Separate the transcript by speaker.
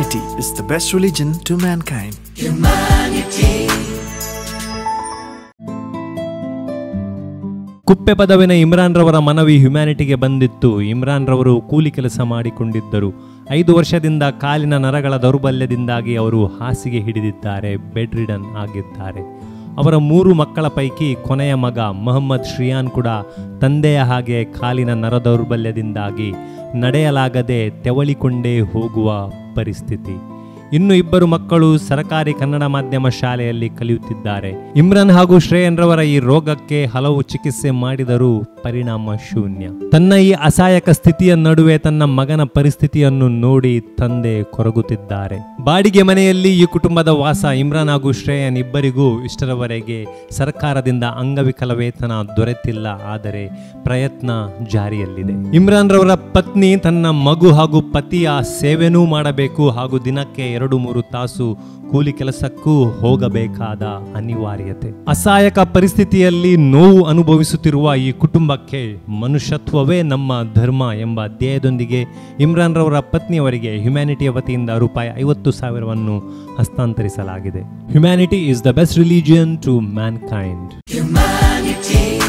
Speaker 1: Humanity is the best religion to mankind.
Speaker 2: ಕುಪ್ಪೆ ಪದವಿನ Imran ರವರ ಮನವಿ ಹ್ಯುಮ್ಯಾನಿಟಿಗೆ ಬಂದಿತ್ತು ಇಮ್ರಾನ್ ರವರು ಕೂಲಿ ಕೆಲಸ ಮಾಡಿಕೊಂಡಿದ್ದರು ಐದು ವರ್ಷದಿಂದ ಕಾಲಿನ ನರಗಳ ದೌರ್ಬಲ್ಯದಿಂದಾಗಿ ಅವರು ಹಾಸಿಗೆ ಹಿಡಿದಿದ್ದಾರೆ ಬೆಡ್ ರಿಡನ್ ಆಗಿದ್ದಾರೆ ಅವರ ಮೂರು ಮಕ್ಕಳ ಪೈಕಿ ಕೊನೆಯ ಮಗ ಮೊಹಮ್ಮದ್ ಶ್ರಿಯಾನ್ ಕೂಡ ತಂದೆಯ ಹಾಗೆ ಕಾಲಿನ ನರ ದೌರ್ಬಲ್ಯದಿಂದಾಗಿ ನಡೆಯಲಾಗದೆ ತೆವಳಿಕೊಂಡೇ ಹೋಗುವ ಪರಿಸ್ಥಿತಿ ಇನ್ನು ಇಬ್ಬರು ಮಕ್ಕಳು ಸರಕಾರಿ ಕನ್ನಡ ಮಾಧ್ಯಮ ಶಾಲೆಯಲ್ಲಿ ಕಲಿಯುತ್ತಿದ್ದಾರೆ ಇಮ್ರಾನ್ ಹಾಗೂ ಶ್ರೇಯನ್ ರವರ ಈ ರೋಗಕ್ಕೆ ಹಲವು ಚಿಕಿತ್ಸೆ ಮಾಡಿದರೂ ಪರಿಣಾಮ ಶೂನ್ಯ ತನ್ನ ಈ ಅಸಹಾಯಕ ಸ್ಥಿತಿಯ ನಡುವೆ ತನ್ನ ಮಗನ ಪರಿಸ್ಥಿತಿಯನ್ನು ನೋಡಿ ತಂದೆ ಕೊರಗುತ್ತಿದ್ದಾರೆ ಬಾಡಿಗೆ ಮನೆಯಲ್ಲಿ ಈ ಕುಟುಂಬದ ವಾಸ ಇಮ್ರಾನ್ ಹಾಗೂ ಶ್ರೇಯನ್ ಇಬ್ಬರಿಗೂ ಇಷ್ಟರವರೆಗೆ ಸರ್ಕಾರದಿಂದ ಅಂಗವಿಕಲ ವೇತನ ದೊರೆತಿಲ್ಲ ಆದರೆ ಪ್ರಯತ್ನ ಜಾರಿಯಲ್ಲಿದೆ ಇಮ್ರಾನ್ ರವರ ಪತ್ನಿ ತನ್ನ ಮಗು ಹಾಗೂ ಪತಿಯ ಸೇವೆನೂ ಮಾಡಬೇಕು ಹಾಗೂ ದಿನಕ್ಕೆ ಎರಡು ಮೂರು ತಾಸು ಕೂಲಿ ಕೆಲಸಕ್ಕೂ ಹೋಗಬೇಕಾದ ಅನಿವಾರ್ಯತೆ ಅಸಹಾಯಕ ಪರಿಸ್ಥಿತಿಯಲ್ಲಿ ನೋವು ಅನುಭವಿಸುತ್ತಿರುವ ಈ ಕುಟುಂಬಕ್ಕೆ ಮನುಷ್ಯತ್ವವೇ ನಮ್ಮ ಧರ್ಮ ಎಂಬ ಧ್ಯೇಯದೊಂದಿಗೆ ಇಮ್ರಾನ್ ರವರ ಪತ್ನಿಯವರಿಗೆ ಹ್ಯುಮ್ಯಾನಿಟಿಯ ವತಿಯಿಂದ ರೂಪಾಯಿ ಐವತ್ತು ಸಾವಿರವನ್ನು ಹಸ್ತಾಂತರಿಸಲಾಗಿದೆ humanity is the best religion to mankind
Speaker 3: Humanity.